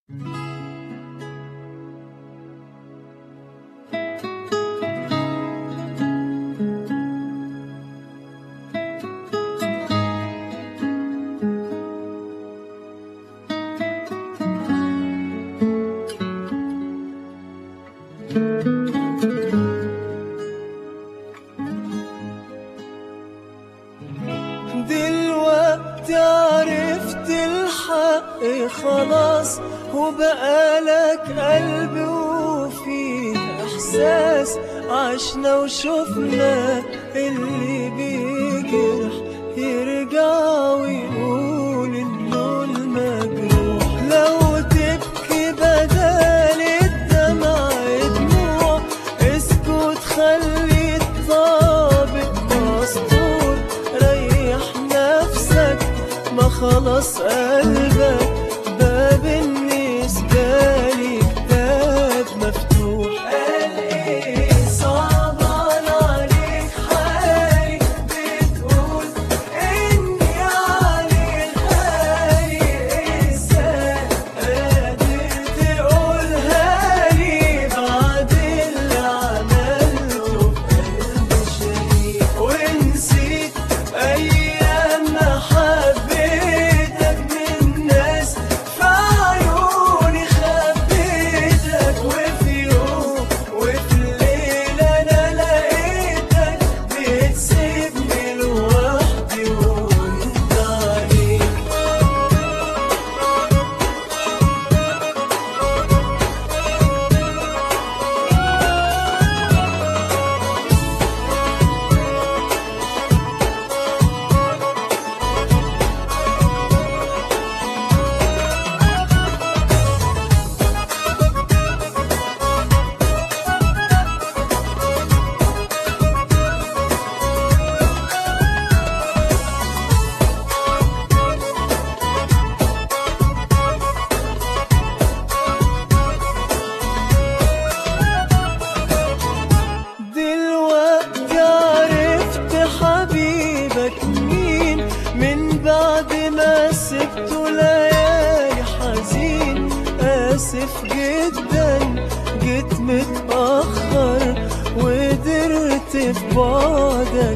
دلوقتي عرفت الحق خلاص وبقالك قلب وفيه احساس عشنا وشفنا اللي بيجرح يرجع ويقول انه المجروح لو تبكي بدل الدمع دموع اسكت خلي الطابق مسطور ريح نفسك ما خلاص قلبك ده بالنسبة لي كتاب مفتوح قال ايه صعبان عليك حالي بتقول اني علي غالي ازاي قادر تقولها لي بعد اللي عملته في قلبي شريك ونسيت ايام ما حبيتك من ناس في عيوني خبيتك وفي يوم وفي ليلة انا لقيتك بتسيبني لوحدي وانت عليك دلوقتي عرفت حبيبك مين من بعد ما سبته ليالي حزين آسف جدا جيت متأخر وقدرت في بعدك